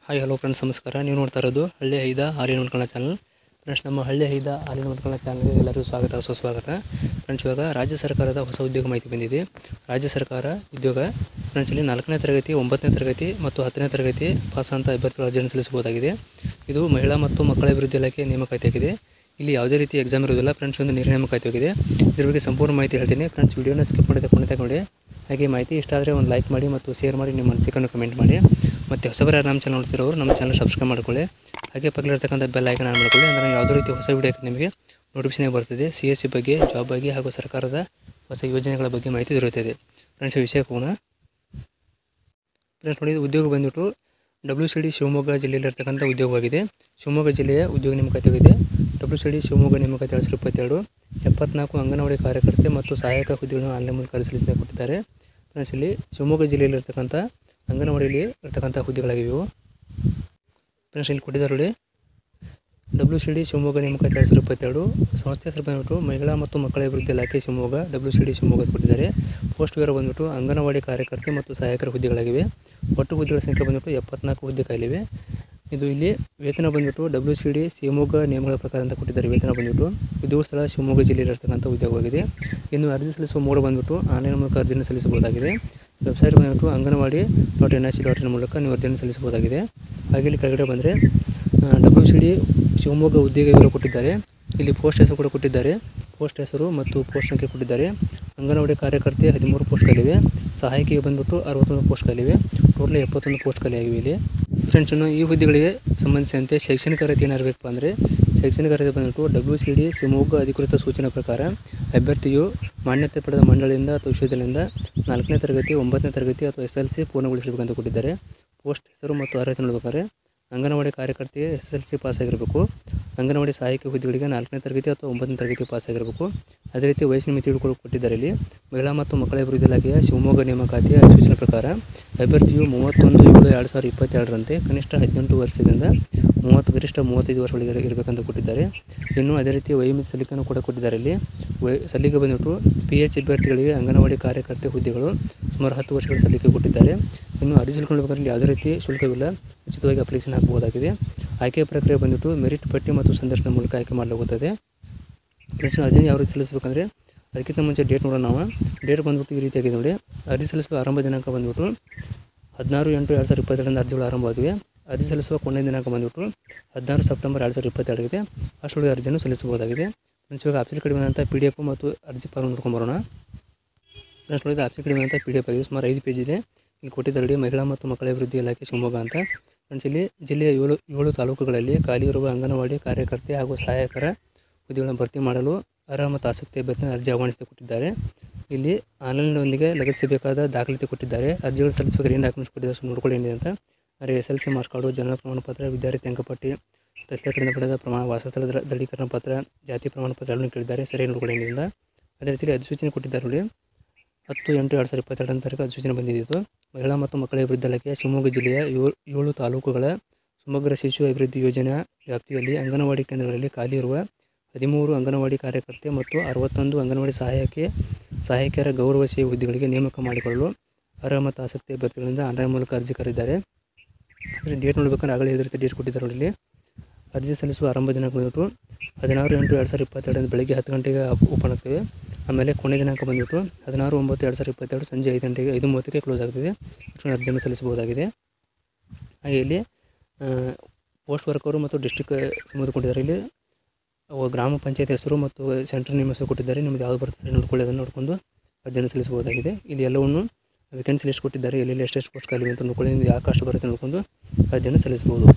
hi hello friends ನಮಸ್ಕಾರ ನೀವು ನೋಡ್ತಾ ಇರೋದು ಹಳ್ಳಿ ಹೈದ ಹಾಲಿನ ಮಟ್ಕೊಳ್ಳೋ ಚಾನಲ್ ಫ್ರೆಂಡ್ಸ್ ನಮ್ಮ ಹಳ್ಳಿ ಹೈದ ಹಾಲಿನ ಮಟ್ಕೊಳ್ಳೋ ಚಾನಲ್ಗೆ ಎಲ್ಲರಿಗೂ ಸ್ವಾಗತ ಸುಸ್ವಾಗತ ಫ್ರೆಂಡ್ಸ್ ಇವಾಗ ರಾಜ್ಯ ಸರ್ಕಾರದ ಹೊಸ ಉದ್ಯೋಗ ಮಾಹಿತಿ ಬಂದಿದೆ ರಾಜ್ಯ ಸರ್ಕಾರ ಉದ್ಯೋಗ ಫ್ರೆಂಡ್ಸ್ ಇಲ್ಲಿ ನಾಲ್ಕನೇ ತರಗತಿ ಒಂಬತ್ತನೇ ತರಗತಿ ಮತ್ತು ಹತ್ತನೇ ತರಗತಿ ಪಾಸ್ ಅಂತ ಅಭ್ಯರ್ಥಿಗಳು ಅರ್ಜಿಯನ್ನು ಸಲ್ಲಿಸಬಹುದಾಗಿದೆ ಇದು ಮಹಿಳಾ ಮತ್ತು ಮಕ್ಕಳ ಅಭಿವೃದ್ಧಿ ಇಲಾಖೆ ನೇಮಕಾತಿಯಾಗಿದೆ ಇಲ್ಲಿ ಯಾವುದೇ ರೀತಿ ಎಕ್ಸಾಮ್ ಇರೋದಿಲ್ಲ ಫ್ರೆಂಡ್ಸ್ ಒಂದು ನೇರ ನೇಮಕಾತಿಯಾಗಿದೆ ಇದ್ರ ಬಗ್ಗೆ ಸಂಪೂರ್ಣ ಮಾಹಿತಿ ಹೇಳ್ತೀನಿ ಫ್ರೆಂಡ್ಸ್ ವಿಡಿಯೋನ ಸ್ಕಿಪ್ ಮಾಡಿದ ಕೊನೆ ನೋಡಿ ಹಾಗೆ ಮಾಹಿತಿ ಇಷ್ಟ ಆದರೆ ಒಂದು ಲೈಕ್ ಮಾಡಿ ಮತ್ತು ಶೇರ್ ಮಾಡಿ ನಿಮ್ಮ ಅನಿಸಿಕೆಯನ್ನು ಕಮೆಂಟ್ ಮಾಡಿ ಮತ್ತು ಹೊಸಬರ ನಮ್ಮ ಚಾನಲ್ ನೋಡ್ತಿರೋರು ನಮ್ಮ ಚಾನಲ್ ಸಬ್ಸ್ಕ್ರೈಬ್ ಮಾಡ್ಕೊಳ್ಳಿ ಹಾಗೆ ಪಕ್ಕದಲ್ಲಿರ್ತಕ್ಕಂಥ ಬೆಲ್ ಐಕನ್ ಆನ್ ಮಾಡ್ಕೊಳ್ಳಿ ಅಂದರೆ ಯಾವುದೇ ರೀತಿ ಹೊಸ ವಿಡಿಯೋ ನಿಮಗೆ ನೋಟಿಫಿಕೇಶನ್ ಬರ್ತಿದೆ ಸಿ ಎಸ್ ಸಿ ಬಗ್ಗೆ ಜಾಬ್ ಬಗ್ಗೆ ಹಾಗೂ ಸರ್ಕಾರದ ಹೊಸ ಯೋಜನೆಗಳ ಬಗ್ಗೆ ಮಾಹಿತಿ ದೊರೆಯುತ್ತದೆ ಫ್ರೆಂಡ್ಸ್ ವಿಷಯಕ್ಕೆ ಹೋಗೋಣ ಫ್ರೆಂಡ್ಸ್ ನೋಡಿ ಇದು ಉದ್ಯೋಗ ಬಂದ್ಬಿಟ್ಟು ಡಬ್ಲ್ಯೂ ಸಿ ಡಿ ಶಿವಮೊಗ್ಗ ಜಿಲ್ಲೆಯಲ್ಲಿರ್ತಕ್ಕಂಥ ಉದ್ಯೋಗವಾಗಿದೆ ಶಿವಮೊಗ್ಗ ಜಿಲ್ಲೆಯ ಉದ್ಯೋಗ ನೇಮಕಾತಿಯಾಗಿದೆ ಡಬ್ಲ್ಯೂ ಸಿ ಡಿ ಶಿವಮೊಗ್ಗ ನೇಮಕಾತಿ ಎರಡು ಸಾವಿರದ ಇಪ್ಪತ್ತೆರಡು ಎಪ್ಪತ್ನಾಲ್ಕು ಅಂಗನವಾಡಿ ಕಾರ್ಯಕರ್ತೆ ಮತ್ತು ಸಹಾಯಕ ಹುದ್ದೆಗಳನ್ನು ಆನ್ಲೈನ್ ಮೂಲಕ ಅರ್ಜಿ ಸಲ್ಲಿಸಿ ಕೊಟ್ಟಿದ್ದಾರೆ ಫ್ರೆಂಡ್ಸ್ ಇಲ್ಲಿ ಶಿವಮೊಗ್ಗ ಜಿಲ್ಲೆಯಲ್ಲಿರ್ತಕ್ಕಂಥ ಅಂಗನವಾಡಿಯಲ್ಲಿ ಇರ್ತಕ್ಕಂಥ ಹುದ್ದೆಗಳಾಗಿವೆ ಇವು ಫ್ರೆಂಡ್ಸ್ ಇಲ್ಲಿ ಕೊಟ್ಟಿದ್ದಾರೆ ನೋಡಿ ಡಬ್ಲ್ಯೂ ಸಿ ಡಿ ಶಿವಮೊಗ್ಗ ನೇಮಕಾತಿ ಎರಡು ಸಾವಿರದ ಇಪ್ಪತ್ತೆರಡು ಸಂಸ್ಥೆ ಹೆಸರು ಬಂದ್ಬಿಟ್ಟು ಮಹಿಳಾ ಮತ್ತು ಮಕ್ಕಳ ಅಭಿವೃದ್ಧಿ ಇಲಾಖೆ Shivamogga W C D Shivamogga ಕೊಟ್ಟಿದ್ದಾರೆ ಪೋಸ್ಟ್ ವಿವರ ಬಂದ್ಬಿಟ್ಟು ಅಂಗನವಾಡಿ ಕಾರ್ಯಕರ್ತೆ ಮತ್ತು ಸಹಾಯಕರ ಹುದ್ದೆಗಳಾಗಿವೆ ಒಟ್ಟು ಹುದ್ದೆಗಳ ಸಂಖ್ಯೆ ಬಂದ್ಬಿಟ್ಟು ಎಪ್ಪತ್ನಾಲ್ಕು ಹುದ್ದೆ ಕಾಯಿಲಿವೆ ಇದು ಇಲ್ಲಿ ವೇತನ ಬಂದ್ಬಿಟ್ಟು ಡಬ್ಲ್ಯೂ ಸಿ ಡಿ ಶಿವಮೊಗ್ಗ ನಿಯಮಗಳ ಪ್ರಕಾರ ಅಂತ ಕೊಟ್ಟಿದ್ದಾರೆ ವೇತನ ಬಂದ್ಬಿಟ್ಟು ಉದ್ಯೋಗ ಸ್ಥಳ ಶಿವಮೊಗ್ಗ ಜಿಲ್ಲೆಯಲ್ಲಿರ್ತಕ್ಕಂಥ ಉದ್ಯೋಗವಾಗಿದೆ ಇನ್ನು ಅರ್ಜಿ ಸಲ್ಲಿಸುವ ಮೋಡ ಬಂದ್ಬಿಟ್ಟು ಆನ್ಲೈನ್ ಮೂಲಕ ಅರ್ಜಿಯನ್ನು ಸಲ್ಲಿಸಬಹುದಾಗಿದೆ ವೆಬ್ಸೈಟ್ ಬಂದ್ಬಿಟ್ಟು anganwadi dot N I C dot in ಮೂಲಕ ನೀವು ಅರ್ಜಿಯನ್ನು ಸಲ್ಲಿಸಬಹುದಾಗಿದೆ ಹಾಗೆ ಇಲ್ಲಿ ಕೆಳಗಡೆ ಬಂದರೆ ಡಬ್ಲ್ಯೂ ಸಿ ಡಿ ಶಿವಮೊಗ್ಗ ಉದ್ಯೋಗ ವಿವರ ಕೊಟ್ಟಿದ್ದಾರೆ ಇಲ್ಲಿ ಪೋಸ್ಟ್ ಹೆಸರು ಕೂಡ ಕೊಟ್ಟಿದ್ದಾರೆ ಪೋಸ್ಟ್ ಹೆಸರು ಮತ್ತು ಪೋಸ್ಟ್ ಸಂಖ್ಯೆ ಕೊಟ್ಟಿದ್ದಾರೆ ಅಂಗನವಾಡಿ ಕಾರ್ಯಕರ್ತೆ ಹದಿಮೂರು ಪೋಸ್ಟ್ಗಳಿವೆ ಸಹಾಯಕಿಗೆ ಬಂದ್ಬಿಟ್ಟು ಅರವತ್ತೊಂದು ಪೋಸ್ಟ್ಗಳಿವೆ ಟೋಟಲ್ ಎಪ್ಪತ್ತೊಂದು ಪೋಸ್ಟ್ ಖಾಲಿಯಾಗಿವೆ ಇಲ್ಲಿ ಫ್ರೆಂಡ್ಸ್ ಇನ್ನು ಈ ಹುದ್ದೆಗಳಿಗೆ ಸಂಬಂಧಿಸಿದಂತೆ ಶೈಕ್ಷಣಿಕ ಅರ್ಹತೆ ಏನಾಗಿರಬೇಕಪ್ಪ ಅಂದರೆ ಶೈಕ್ಷಣಿಕ ಅರ್ಹತೆ ಬಂದ್ಬಿಟ್ಟು ಡಬ್ಲ್ಯೂ ಸಿ ಡಿ ಶಿವಮೊಗ್ಗ ಅಧಿಕೃತ ಸೂಚನೆ ಪ್ರಕಾರ ಅಭ್ಯರ್ಥಿಯು ಮಾನ್ಯತೆ ಪಡೆದ ಮಂಡಳಿಯಿಂದ ಅಥವಾ ವಿಶ್ವವಿದ್ಯಾಲಯದಿಂದ ನಾಲ್ಕನೇ ತರಗತಿ ಒಂಬತ್ತನೇ ತರಗತಿ ಅಥವಾ ಎಸ್ ಎಲ್ ಸಿ ಪೂರ್ಣಗೊಳಿಸಬೇಕಂತ ಕೊಟ್ಟಿದ್ದಾರೆ ಪೋಸ್ಟ್ ಹೆಸರು ಮತ್ತು ಅರ್ಹತೆ ನೋಡ್ಬೇಕಾದ್ರೆ ಅಂಗನವಾಡಿ ಕಾರ್ಯಕರ್ತೆಗೆ ಎಸ್ ಎಲ್ ಸಿ ಪಾಸ್ ಆಗಿರಬೇಕು ಅಂಗನವಾಡಿ ಸಹಾಯಕ ಹುದ್ದೆಗಳಿಗೆ ನಾಲ್ಕನೇ ತರಗತಿ ಅಥವಾ ಒಂಬತ್ತನೇ ತರಗತಿ ಪಾಸ್ ಆಗಿರಬೇಕು ಅದೇ ರೀತಿ ವಯಸ್ಸಿನ ಮಿತಿಗಳು ಕೂಡ ಕೊಟ್ಟಿದ್ದಾರೆ ಇಲ್ಲಿ ಮಹಿಳಾ ಮತ್ತು ಮಕ್ಕಳ ಅಭಿವೃದ್ಧಿ ಇಲಾಖೆಯ ಶಿವಮೊಗ್ಗ ನೇಮಕಾತಿಯ ಅಧಿಸೂಚನೆ ಪ್ರಕಾರ ಅಭ್ಯರ್ಥಿಯು ಮೂವತ್ತೊಂದು ಏಳು ಎರಡು ಸಾವಿರದ ಇಪ್ಪತ್ತೆರಡರಂತೆ ಕನಿಷ್ಠ ಹದಿನೆಂಟು ವರ್ಷದಿಂದ ಮೂವತ್ತು ಗರಿಷ್ಠ ಮೂವತ್ತೈದು ವರ್ಷಗಳಿಗೆ ಇರಬೇಕಂತ ಕೊಟ್ಟಿದ್ದಾರೆ ಇನ್ನು ಅದೇ ರೀತಿ ವಯೋಮಿತಿ ಸಲ್ಲಿಕೆಯನ್ನು ಕೂಡ ಕೊಟ್ಟಿದ್ದಾರೆ ಇಲ್ಲಿ ವಯ ಸಲ್ಲಿಕೆ ಬಂದ್ಬಿಟ್ಟು ಪಿ ಎಚ್ ಅಭ್ಯರ್ಥಿಗಳಿಗೆ ಅಂಗನವಾಡಿ ಕಾರ್ಯಕರ್ತೆ ಹುದ್ದೆಗಳು ಸುಮಾರು ಹತ್ತು ವರ್ಷಗಳ ಸಲ್ಲಿಕೆ ಕೊಟ್ಟಿದ್ದಾರೆ ಇನ್ನು ಅರ್ಜಿ ಸಲ್ಲಿಸಬೇಕಾದ್ರೆ ಇಲ್ಲಿ ಯಾವುದೇ ರೀತಿ ಶುಲ್ಕವಿಲ್ಲ ಉಚಿತವಾಗಿ ಅಪ್ಲಿಕೇಶನ್ ಹಾಕಬಹುದಾಗಿದೆ ಆಯ್ಕೆ ಪ್ರಕ್ರಿಯೆ ಬಂದ್ಬಿಟ್ಟು ಮೆರಿಟ್ ಪಟ್ಟಿ ಮತ್ತು ಸಂದರ್ಶನ ಮೂಲಕ ಆಯ್ಕೆ ಮಾಡಲಾಗುತ್ತದೆ ಫ್ರೆಂಡ್ಸ್ ಅರ್ಜಿ ಯಾವ ರೀತಿ ಸಲ್ಲಿಸಬೇಕಂದ್ರೆ ಅದಕ್ಕಿಂತ ಮುಂಚೆ ಡೇಟ್ ನೋಡೋಣ ನಾವು ಡೇಟ್ ಬಂದ್ಬಿಟ್ಟು ಈ ರೀತಿಯಾಗಿದೆ ನೋಡಿ ಅರ್ಜಿ ಸಲ್ಲಿಸುವ ಆರಂಭ ದಿನಾಂಕ ಬಂದ್ಬಿಟ್ಟು ಹದಿನಾರು ಎಂಟು ಎರಡು ಸಾವಿರದ ಇಪ್ಪತ್ತೆರಡರಿಂದ ಅರ್ಜಿಗಳು ಆರಂಭವಾಗಿವೆ ಅರ್ಜಿ ಸಲ್ಲಿಸುವ ಕೊನೆಯ ದಿನಾಂಕ ಬಂದ್ಬಿಟ್ಟು ಹದಿನಾರು ಸೆಪ್ಟೆಂಬರ್ ಎರಡು ಸಾವಿರದ ಇಪ್ಪತ್ತೆರಡಗಿದೆ ಅಷ್ಟೊಳಗೆ ಅರ್ಜಿಯನ್ನು ಸಲ್ಲಿಸಬಹುದಾಗಿದೆ ಫ್ರೆಂಡ್ಸ್ ಇವಾಗ ಆಫೀಸ್ ಕಡಿಮೆ ಅಂತ ಪಿ ಡಿ ಎಫ್ ಮತ್ತು ಅರ್ಜಿ ಫಾರ್ಮ್ ನೋಡ್ಕೊಂಬರೋಣ ಫ್ರೆಂಡ್ಸ್ ನೋಡಿ ಆಫೀಸ್ ಕಡಿಮೆ ಅಂತ ಪಿ ಡಿ ಎಫ್ ಆಗಿದೆ ಸುಮಾರು ಐದು ಪೇಜ್ ಇದೆ ಇಲ್ಲಿ ಕೊಟ್ಟಿದ್ದಾರೆ ಮಹಿಳಾ ಮತ್ತು ಮಕ್ಕಳ ಅಭಿವೃದ್ಧಿ ಇಲಾಖೆ ಶಿವಮೊಗ್ಗ ಅಂತ ಫ್ರೆಂಡ್ಸ್ ಇಲ್ಲಿ ಜಿಲ್ಲೆಯ ಏಳು ಏಳು ತಾಲೂಕುಗಳಲ್ಲಿ ಖಾಲಿ ಇರುವ ಅಂಗನವಾಡಿ ಕಾರ್ಯಕರ್ತೆ ಹಾಗೂ ಸಹಾಯಕರ ಹುದ್ದೆಗಳನ್ನು ಭರ್ತಿ ಮಾಡಲು ಅರ್ಹ ಮತ್ತು ಆಸಕ್ತಿ ಅಭ್ಯರ್ಥಿ ಅರ್ಜಿ ಆಹ್ವಾನಿಸಿ ಕೊಟ್ಟಿದ್ದಾರೆ ಇಲ್ಲಿ ಆನ್ಲೈನ್ನೊಂದಿಗೆ ಲಗತ್ತಿಸಬೇಕಾದ ದಾಖಲಾತಿ ಕೊಟ್ಟಿದ್ದಾರೆ ಅರ್ಜಿಗಳು ಸಲ್ಲಿಸಬೇಕಾದ್ರೆ ಏನು ಡಾಕ್ಯುಮೆಂಟ್ಸ್ ಕೊಟ್ಟಿದ್ದಾರೆ ಸ್ವಲ್ಪ ನೋಡ್ಕೊಳ್ಳಿ ಏನಿದೆ ಅಂತ ಅಂದರೆ S L C marks card ಜನನ ಪ್ರಮಾಣ ಪತ್ರ ವಿದ್ಯಾರ್ಥಿ ಅಂಕಪಟ್ಟಿ ತಹಸೀಲ್ ಕಡೆಯಿಂದ ಪಡೆದ ಪ್ರಮಾಣ ವಾಸಸ್ಥಳ ದೃ- ದೃಢೀಕರಣ ಪತ್ರ ಜಾತಿ ಪ್ರಮಾಣ ಪತ್ರ ಎಲ್ಲನೂ ಕೇಳಿದ್ದಾರೆ ಸರಿಯಾಗಿ ನೋಡ್ಕೊಳ್ಳಿ ಏನಿಲ್ಲ ಅದೇ ರೀತಿ ಅಧಿಸೂಚನೆ ಕೊಟ್ಟಿದ್ದಾರೆ ನೋಡಿ ಹತ್ತು ಎಂಟು ಎರಡು ಸಾವಿರದ ಇಪ್ಪತ್ತೆರಡನೇ ತಾರೀಕು ಅಧಿಸೂಚನೆ ಬಂದಿದ್ದು ಮಹಿಳಾ ಮತ್ತು ಮಕ್ಕಳ ಅಭಿವೃದ್ಧಿ ಇಲಾಖೆಯ ಶಿವಮೊಗ್ಗ ಜಿಲ್ಲೆಯ ಏಳು ಏಳು ತಾಲೂಕುಗಳ ಸಮಗ್ರ ಶಿಶು ಅಭಿವೃದ್ಧಿ ಯೋಜನಾ ವ್ಯಾಪ್ತಿಯಲ್ಲಿ ಅಂಗನವಾಡಿ ಕೇಂದ್ರಗಳಲ್ಲಿ ಖಾಲಿ ಇರುವ ಹದಿಮೂರು ಅಂಗನವಾಡಿ ಕಾರ್ಯಕರ್ತೆ ಮತ್ತು ಅರವತ್ತೊಂದು ಅಂಗನವಾಡಿ ಸಹಾಯಕಿ ಸಹಾಯಕಿಯರ ಗೌರವ ಸೇವೆ ಹುದ್ದೆಗಳಿಗೆ ನೇಮಕ ಮಾಡಿಕೊಳ್ಳಲು ಅರ್ಹ ಮತ್ತು ಆಸಕ್ತಿ ಅಭ್ಯರ್ಥಿಗಳಿಂದ ಆನ್ಲೈನ್ ಮೂಲಕ ಅರ್ಜಿ ಕರೆದಿದ್ದಾರೆ ಡೇಟ್ ನೋಡ್ಬೇಕಾದ್ರೆ ಆಗಲೇ ಇದೇ ರೀತಿ ಡೇಟ್ ಕೊಟ್ಟಿದ್ದಾರೆ ನೋಡಿ ಇಲ್ಲಿ ಅರ್ಜಿ ಸಲ್ಲಿಸುವ ಆರಂಭ ದಿನಾಂಕ ಬಂದ್ಬಿಟ್ಟು ಹದಿನಾರು ಎಂಟು ಎರಡು ಸಾವಿರದ ಇಪ್ಪತ್ತೆರಡರಿಂದ ಬೆಳಗ್ಗೆ ಹತ್ತು ಗಂಟೆಗೆ ಓಪನ್ ಆಗ್ತದೆ ಆಮೇಲೆ ಕೊನೆ ದಿನಾಂಕ ಬಂದ್ಬಿಟ್ಟು ಹದಿನಾರು ಒಂಬತ್ತು ಎರಡು ಸಾವಿರದ ಇಪ್ಪತ್ತೆರಡು ಸಂಜೆ ಐದು ಗಂಟೆಗೆ ಐದು ಮೂವತ್ತಕ್ಕೆ ಕ್ಲೋಸ್ ಆಗ್ತದೆ ಅಷ್ಟೊಂದು ಅರ್ಜಿಯನ್ನು ಸಲ್ಲಿಸಬಹುದಾಗಿದೆ ಹಾಗೆ ಇಲ್ಲಿ ಪೋಸ್ಟ್ ವರ್ಕರು ಮತ್ತು ಡಿಸ್ಟ್ರಿಕ್ಟ್ ಸಂಬಂಧ ಕೊಟ್ಟಿದ್ದಾರೆ ಇಲ್ಲಿ ಅವು ಗ್ರಾಮ ಪಂಚಾಯತ್ ಹೆಸರು ಮತ್ತು ಸೆಂಟ್ರ್ ನೇಮ್ ಹೆಸರು ಕೊಟ್ಟಿದ್ದಾರೆ ನಿಮ್ದು ಯಾವ್ದು ಬರ್ತದೆ ನೋಡ್ಕೊಳ್ಳಿ ಅದನ್ನು ನೋಡಿಕೊಂಡು ಅರ್ಜಿಯನ್ನು ಸಲ್ಲಿಸಬಹುದಾಗಿದೆ ಇಲ್ಲಿ ಎಲ್ಲವನ್ನು ವೇಕೆನ್ಸಿ ಲಿಸ್ಟ್ ಕೊಟ್ಟಿದ್ದಾರೆ ಎಲ್ಲೆಲ್ಲಿ ಎಷ್ಟೆಷ್ಟು ಪೋಸ್ಟ್ ಖಾಲಿ ಅಂತ ನೋಡ್ಕೊಳ್ಳಿ ನಿಮ್ದು ಯಾವ ಕಾಸ್ಟ್ ಬರುತ್ತೆ ನೋಡ್ಕೊಂಡು ಅರ್ಜಿಯನ್ನು ಸಲ್ಲಿಸಬಹುದು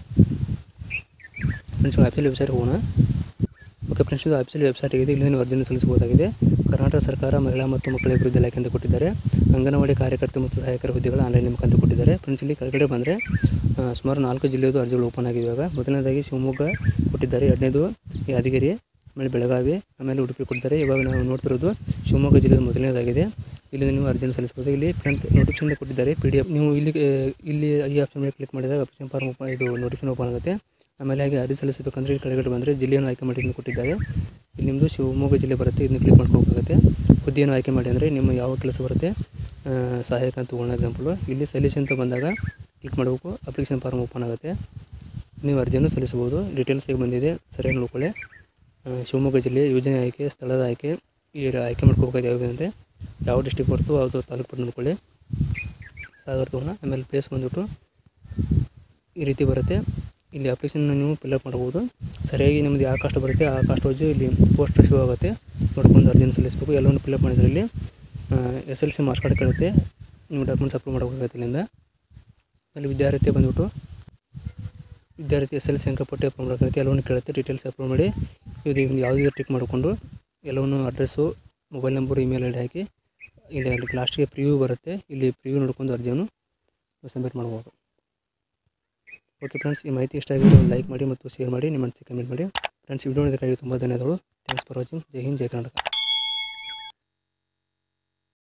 ಫ್ರೆಂಡ್ಸ್ ಆಫೀಸಲ್ಲಿ ವೆಬ್ಸೈಟ್ ಹೋಗೋಣ ಓಕೆ ಫ್ರೆಂಡ್ಸ್ ಇದು ಆಫೀಸಲ್ಲಿ ವೆಬ್ಸೈಟ್ ಇದೆ ಇಲ್ಲಿ ನೀವು ಅರ್ಜಿಯನ್ನು ಸಲ್ಲಿಸಬಹುದಾಗಿದೆ ಕರ್ನಾಟಕ ಸರ್ಕಾರ ಮಹಿಳಾ ಮತ್ತು ಮಕ್ಕಳ ಅಭಿವೃದ್ಧಿ ಇಲಾಖೆ ಅಂತ ಕೊಟ್ಟಿದ್ದಾರೆ ಅಂಗನವಾಡಿ ಕಾರ್ಯಕರ್ತೆ ಮತ್ತು ಸಹಾಯಕರ ಹುದ್ದೆಗಳ ಆನ್ಲೈನ್ ನೇಮಕ ಅಂತ ಕೊಟ್ಟಿದ್ದಾರೆ ಫ್ರೆಂಡ್ಸ್ ಇಲ್ಲಿ ಕೆಳಗಡೆ ಬಂದರೆ ಆ, ಸುಮಾರು ನಾಲ್ಕು ಜಿಲ್ಲೆಯದು ಅರ್ಜಿಗಳು ಓಪನ್ ಆಗಿದೆ ಇವಾಗ ಮೊದಲನೇದಾಗಿ ಶಿವಮೊಗ್ಗ ಕೊಟ್ಟಿದ್ದಾರೆ ಎರಡನೇದು ಯಾದಗಿರಿ ಆಮೇಲೆ ಬೆಳಗಾವಿ ಆಮೇಲೆ ಉಡುಪಿ ಕೊಟ್ಟಿದ್ದಾರೆ ಇವಾಗ ನಾವು ನೋಡ್ತಿರೋದು ಶಿವಮೊಗ್ಗ ಜಿಲ್ಲೆದು ಮೊದಲನೇದಾಗಿದೆ ಇಲ್ಲಿ ನೀವು ಅರ್ಜಿಯನ್ನು ಸಲ್ಲಿಸಬಹುದು ಇಲ್ಲಿ ಫ್ರೆಂಡ್ಸ್ ನೋಟಿಫಿಕೇಶನ್ ಕೊಟ್ಟಿದ್ದಾರೆ ಪಿ ಡಿ ಎಫ್ ನೀವು ಇಲ್ಲಿ ಆ, ಇಲ್ಲಿ ಈ ಆಪ್ಷನ್ ಮೇಲೆ ಕ್ಲಿಕ್ ಮಾಡಿದಾಗ ಅಪ್ಲಿಕೇಶನ್ ಫಾರ್ಮ್ ಓಪನ್ ಇದು ನೋಟಿಫಿಕೇಶನ್ ಓಪನ್ ಆಗುತ್ತೆ ಆಮೇಲೆ ಹಾಗೆ ಅರ್ಜಿ ಸಲ್ಲಿಸಬೇಕಂದ್ರೆ ಇಲ್ಲಿ ಕೆಳಗಡೆ ಬಂದರೆ ಜಿಲ್ಲೆಯನ್ನು ಆಯ್ಕೆ ಮಾಡಿ ಇದನ್ನು ಕೊಟ್ಟಿದ್ದಾರೆ ಇಲ್ಲಿ ನಿಮ್ಮದು ಶಿವಮೊಗ್ಗ ಜಿಲ್ಲೆ ಬರುತ್ತೆ ಇದನ್ನು ಕ್ಲಿಕ್ ಮಾಡ್ಕೋಬೇಕಾಗುತ್ತೆ ಹುದ್ದೆಯನ್ನು ಆಯ್ಕೆ ಮಾಡಿ ಅಂದರೆ ನಿಮ್ಮ ಯಾವ ಕೆಲಸ ಬರುತ್ತೆ ಆ, ಸಹಾಯಕ ಅಂತ ತಗೊಳ್ಳೋ ಎಕ್ಸಾಂಪಲು ಇಲ್ಲಿ ಸಲ್ಲಿಸಿ ಅಂತ ಬಂದಾಗ ಕ್ಲಿಕ್ ಮಾಡಬೇಕು ಅಪ್ಲಿಕೇಶನ್ ಫಾರ್ಮ್ ಓಪನ್ ಆಗುತ್ತೆ ನೀವು ಅರ್ಜಿಯನ್ನು ಸಲ್ಲಿಸಬಹುದು ಡೀಟೇಲ್ಸ್ ಹೇಗೆ ಬಂದಿದೆ ಸರಿಯಾಗಿ ನೋಡ್ಕೊಳ್ಳಿ ಆ, ಶಿವಮೊಗ್ಗ ಜಿಲ್ಲೆ ಯೋಜನೆ ಆಯ್ಕೆ ಸ್ಥಳದ ಆಯ್ಕೆ ಈ ಆಯ್ಕೆ ಮಾಡ್ಕೋಬೇಕಾದ ಯಾವುದು ಅಂದರೆ ಯಾವ ಡಿಸ್ಟಿಕ್ ಬರ್ತೋ ಅದು ತಾಲೂಕು ಪಟ್ಟು ನೋಡ್ಕೊಳ್ಳಿ ಸಾಗರ ತಗೋಣ ಆಮೇಲೆ ಪ್ಲೇಸ್ ಬಂದ್ಬಿಟ್ಟು ಈ ರೀತಿ ಬರುತ್ತೆ ಇಲ್ಲಿ ಅಪ್ಲಿಕೇಶನ್ನ ನೀವು ಫಿಲ್ಅಪ್ ಮಾಡ್ಬೋದು ಸರಿಯಾಗಿ ನಿಮ್ಮದು ಯಾವ ಕಾಸ್ಟ್ ಬರುತ್ತೆ ಆ ಕಾಸ್ಟ್ ವೈಸು ಇಲ್ಲಿ ಪೋಸ್ಟ್ ಶೋ ಆಗುತ್ತೆ ನೋಡ್ಕೊಂಡು ಅರ್ಜಿನ ಸಲ್ಲಿಸಬೇಕು ಎಲ್ಲವನ್ನು ಫಿಲ್ಅಪ್ ಮಾಡಿದ್ರೆ ಇಲ್ಲಿ S L C marks card ಕೇಳುತ್ತೆ ನೀವು ಡಾಕ್ಯುಮೆಂಟ್ಸ್ ಅಪ್ಲೋಡ್ ಮಾಡಬೇಕಾಗುತ್ತೆ ಇಲ್ಲಿಂದ ಆಮೇಲೆ ವಿದ್ಯಾರ್ಥಿ ಬಂದ್ಬಿಟ್ಟು ವಿದ್ಯಾರ್ಥಿ ಎಸ್ ಎಲ್ ಸಿ ಅಂಕಪಟ್ಟಿ ಅಪ್ಲೋಡ್ ಮಾಡಬೇಕಾಗುತ್ತೆ ಎಲ್ಲವನ್ನು ಕೇಳುತ್ತೆ ಡೀಟೇಲ್ಸ್ ಅಪ್ಲೋಡ್ ಮಾಡಿ ಇದು ಒಂದು ಯಾವುದೇ ಟಿಕ್ ಮಾಡಿಕೊಂಡು ಎಲ್ಲವನ್ನು address mobile number email I D ಹಾಕಿ ಇಲ್ಲಿ ಅಲ್ಲಿ ಲಾಸ್ಟಿಗೆ ಪ್ರಿವ್ಯೂ ಬರುತ್ತೆ ಇಲ್ಲಿ ಪ್ರಿವ್ಯೂ ನೋಡ್ಕೊಂಡು ಅರ್ಜಿಯನ್ನು ಸಬ್ಮಿಟ್ ಮಾಡ್ಬೋದು ಓಕೆ ಫ್ರೆಂಡ್ಸ್ ಈ ಮಾಹಿತಿ ಇಷ್ಟ ಆಗಿದ್ರೆ ಲೈಕ್ ಮಾಡಿ ಮತ್ತು ಶೇರ್ ಮಾಡಿ ನಿಮ್ಮ ಅನಿಸಿಕೆ ಕಮೆಂಟ್ ಮಾಡಿ ಫ್ರೆಂಡ್ಸ್ ವಿಡಿಯೋ ನೋಡೋದಕ್ಕಾಗಿ ತುಂಬ ಧನ್ಯವಾದಗಳು ಥ್ಯಾಂಕ್ಸ್ ಫಾರ್ ವಾಚಿಂಗ್ ಜೈ ಹಿಂದ್ ಜೈ ಕರ್ನಾಟಕ